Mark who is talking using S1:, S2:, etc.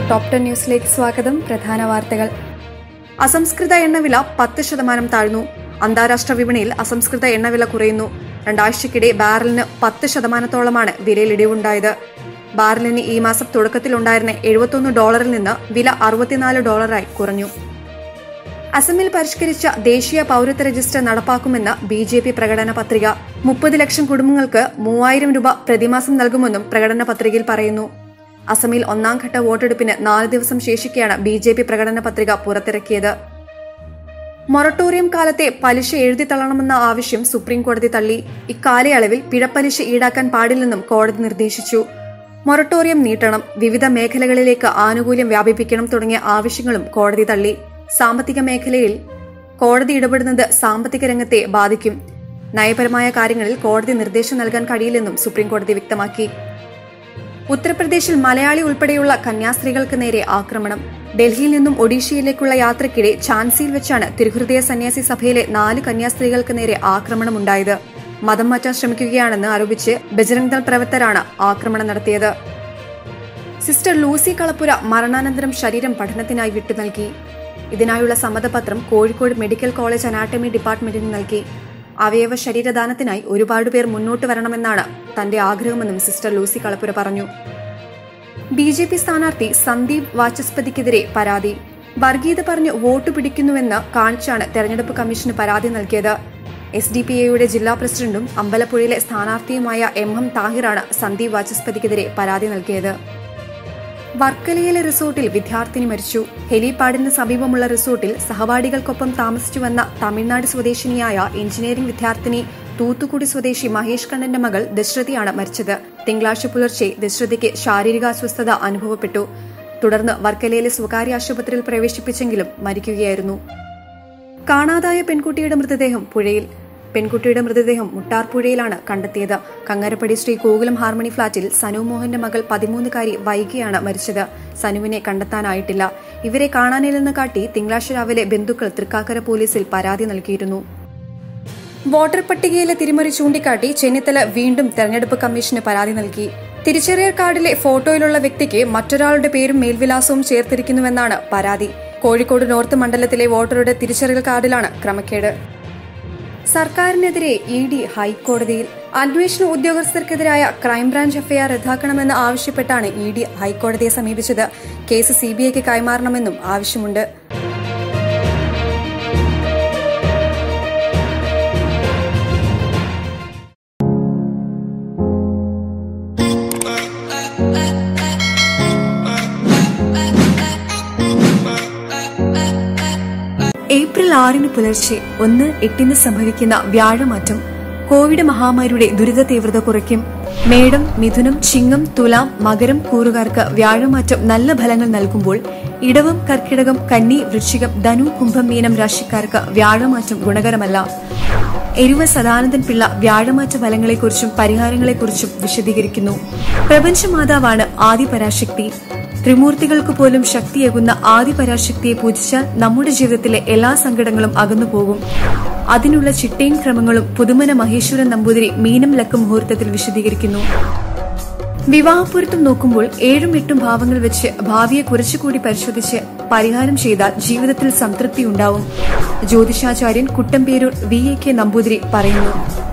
S1: top ten ന്യൂസിലേക്ക് സ്വാഗതം പ്രധാന വാർത്തകൾ അസംസ്കൃത എണ്ണവില പത്ത് ശതമാനം താഴ്ന്നു അന്താരാഷ്ട്ര വിപണിയിൽ അസംസ്കൃത എണ്ണവില കുറയുന്നു രണ്ടാഴ്ചക്കിടെ ബാരലിന് പത്ത് ശതമാനത്തോളമാണ് വിലയിൽ ഇടിവുണ്ടായത് ബാരലിന് ഈ മാസം തുടക്കത്തിലുണ്ടായിരുന്ന എഴുപത്തൊന്ന് ഡോളറിൽ നിന്ന് വില അറുപത്തിനാല് ഡോളറായി കുറഞ്ഞു അസമിൽ പരിഷ്കരിച്ച ദേശീയ പൌരത്വ രജിസ്റ്റർ നടപ്പാക്കുമെന്ന് ബി ജെ പി പ്രകടന പത്രിക മുപ്പത് ലക്ഷം കുടുംബങ്ങൾക്ക് മൂവായിരം രൂപ പ്രതിമാസം നൽകുമെന്നും പ്രകടന പത്രികയിൽ പറയുന്നു അസമിൽ ഒന്നാം ഘട്ട വോട്ടെടുപ്പിന് നാല് ദിവസം ശേഷിക്കെയാണ് ബി ജെ പി പ്രകടന പത്രിക പുറത്തിറക്കിയത് മൊറട്ടോറിയം കാലത്തെ പലിശ എഴുതിത്തള്ളണമെന്ന ആവശ്യം സുപ്രീം കോടതി തള്ളി ഇക്കാലയളവിൽ പിഴപ്പലിശ ഈടാക്കാൻ പാടില്ലെന്നും കോടതി നിർദ്ദേശിച്ചു മൊറട്ടോറിയം നീട്ടണം വിവിധ മേഖലകളിലേക്ക് ആനുകൂല്യം വ്യാപിപ്പിക്കണം തുടങ്ങിയ ആവശ്യങ്ങളും കോടതി തള്ളി സാമ്പത്തിക മേഖലയിൽ കോടതി ഇടപെടുന്നത് സാമ്പത്തിക രംഗത്തെ ബാധിക്കും നയപരമായ കാര്യങ്ങളിൽ കോടതി നിർദ്ദേശം നൽകാൻ കഴിയില്ലെന്നും സുപ്രീം കോടതി വ്യക്തമാക്കി ഉത്തർപ്രദേശിൽ മലയാളി ഉൾപ്പെടെയുള്ള കന്യാസ്ത്രീകൾക്ക് നേരെ ആക്രമണം ഡൽഹിയിൽ നിന്നും ഒഡീഷയിലേക്കുള്ള യാത്രയ്ക്കിടെ ഝാൻസിയിൽ വെച്ചാണ് തിരുഹൃദയ സന്യാസി സഭയിലെ നാല് കന്യാസ്ത്രീകൾക്ക് നേരെ ആക്രമണമുണ്ടായത് മതം മാറ്റാൻ ശ്രമിക്കുകയാണെന്ന് ആരോപിച്ച് ബജരംഗ് ദൾ പ്രവർത്തകരാണ് ആക്രമണം നടത്തിയത് സിസ്റ്റർ ലൂസി കളപ്പുര മരണാനന്തരം ശരീരം പഠനത്തിനായി വിട്ടു നൽകി ഇതിനായുള്ള സമ്മതപത്രം കോഴിക്കോട് മെഡിക്കൽ കോളേജ് അനാട്ടമി ഡിപ്പാർട്ട്മെന്റിന് നൽകി അവയവ ശരീരദാനത്തിനായി ഒരുപാട് പേർ മുന്നോട്ട് വരണമെന്നാണ് തന്റെ ആഗ്രഹമെന്നും സിസ്റ്റർ ലൂസി കളപ്പുര പറഞ്ഞു ബി ജെ പി സ്ഥാനാർത്ഥി സന്ദീപ് വാചസ്പതിക്കെതിരെ പരാതി വർഗീയത പറഞ്ഞ് വോട്ട് പിടിക്കുന്നുവെന്ന് കാണിച്ചാണ് തെരഞ്ഞെടുപ്പ് കമ്മീഷന് പരാതി നൽകിയത് എസ് ഡി പി എയുടെ ജില്ലാ പ്രസിഡന്റും അമ്പലപ്പുഴയിലെ സ്ഥാനാർത്ഥിയുമായ എം എം താഹിറാണ് സന്ദീപ് വാചസ്പതിക്കെതിരെ പരാതി നൽകിയത് വർക്കലയിലെ റിസോർട്ടിൽ വിദ്യാർത്ഥിനി മരിച്ചു ഹെലിപാഡിന് സമീപമുള്ള റിസോർട്ടിൽ സഹപാഠികൾക്കൊപ്പം താമസിച്ചുവന്ന തമിഴ്നാട് സ്വദേശിനിയായ എഞ്ചിനീയറിംഗ് വിദ്യാർത്ഥിനി തൂത്തുക്കുടി സ്വദേശി മഹേഷ് കണ്ണന്റെ മകൾ ദശ്രതിയാണ് മരിച്ചത് തിങ്കളാഴ്ച പുലർച്ചെ ദശ്രതിക്ക് ശാരീരികാസ്വസ്ഥത അനുഭവപ്പെട്ടു തുടർന്ന് വർക്കലയിലെ സ്വകാര്യ ആശുപത്രിയിൽ പ്രവേശിപ്പിച്ചെങ്കിലും മരിക്കുകയായിരുന്നു കാണാതായ പെൺകുട്ടിയുടെ മൃതദേഹം പുഴയിൽ പെൺകുട്ടിയുടെ മൃതദേഹം മുട്ടാർപ്പുഴയിലാണ് കണ്ടെത്തിയത് കങ്ങരപ്പടി ശ്രീ ഗോകുലം ഹാർമണി ഫ്ളാറ്റിൽ സനു മോഹന്റെ മകൾ പതിമൂന്നുകാരി വൈകിയാണ് മരിച്ചത് സനുവിനെ കണ്ടെത്താനായിട്ടില്ല ഇവരെ കാണാനില്ലെന്ന് കാട്ടി തിങ്കളാഴ്ച രാവിലെ ബന്ധുക്കൾ തൃക്കാക്കര പോലീസിൽ പരാതി നൽകിയിരുന്നു വോട്ടർ പട്ടികയിലെ തിരിമറി ചൂണ്ടിക്കാട്ടി ചെന്നിത്തല വീണ്ടും തെരഞ്ഞെടുപ്പ് കമ്മീഷന് പരാതി നൽകി തിരിച്ചറിയൽ കാർഡിലെ ഫോട്ടോയിലുള്ള വ്യക്തിക്ക് മറ്റൊരാളുടെ പേരും മേൽവിലാസവും ചേർത്തിരിക്കുന്നുവെന്നാണ് പരാതി കോഴിക്കോട് നോർത്ത് മണ്ഡലത്തിലെ വോട്ടറുടെ തിരിച്ചറിയൽ കാർഡിലാണ് ക്രമക്കേട് സർക്കാരിനെതിരെ ഇ ഡി ഹൈക്കോടതിയിൽ അന്വേഷണ ഉദ്യോഗസ്ഥർക്കെതിരായ ക്രൈംബ്രാഞ്ച് എഫ്ഐആർ റദ്ദാക്കണമെന്ന് ആവശ്യപ്പെട്ടാണ് ഇ ഡി ഹൈക്കോടതിയെ സമീപിച്ചത് കേസ് സിബിഐക്ക് കൈമാറണമെന്നും ആവശ്യമുണ്ട് ഏപ്രിൽ ആറിന് പുലർച്ചെ ഒന്ന് എട്ടിന് സംഭവിക്കുന്ന വ്യാഴമാറ്റം കോവിഡ് മഹാമാരിയുടെ ദുരിത തീവ്രത കുറയ്ക്കും മേടം മിഥുനം ചിങ്ങം തുലാം മകരം കൂറുകാർക്ക് വ്യാഴമാറ്റം നല്ല ഫലങ്ങൾ നൽകുമ്പോൾ ഇടവം കർക്കിടകം കന്നി വൃശ്ചികം ധനു കുംഭം മീനം രാശിക്കാർക്ക് വ്യാഴമാറ്റം ഗുണകരമല്ല എരുവ സദാനന്ദൻ പിള്ള വ്യാഴമാറ്റ ഫലങ്ങളെക്കുറിച്ചും പരിഹാരങ്ങളെക്കുറിച്ചും വിശദീകരിക്കുന്നു പ്രപഞ്ചമാതാവാണ് ആദിപരാശക്തി ത്രിമൂർത്തികൾക്ക് പോലും ശക്തിയേകുന്ന ആദിപരാശക്തിയെ പൂജിച്ചാൽ നമ്മുടെ ജീവിതത്തിലെ എല്ലാ സങ്കടങ്ങളും അകന്നുപോകും അതിനുള്ള ചിട്ടയും ക്രമങ്ങളും പുതുമന മഹേശ്വരൻ നമ്പൂതിരി മീനം ലക്ക മുഹൂർത്തത്തിൽ വിശദീകരിക്കുന്നു വിവാഹപ്പൊരുത്തം നോക്കുമ്പോൾ ഏഴും എട്ടും ഭാവങ്ങൾ വെച്ച് ഭാവിയെ കുറച്ചുകൂടി പരിശോധിച്ച് പരിഹാരം ചെയ്താൽ ജീവിതത്തിൽ സംതൃപ്തി ഉണ്ടാവും ജ്യോതിഷാചാര്യൻ Kuttamperoor V A K Namboothiri പറയുന്നു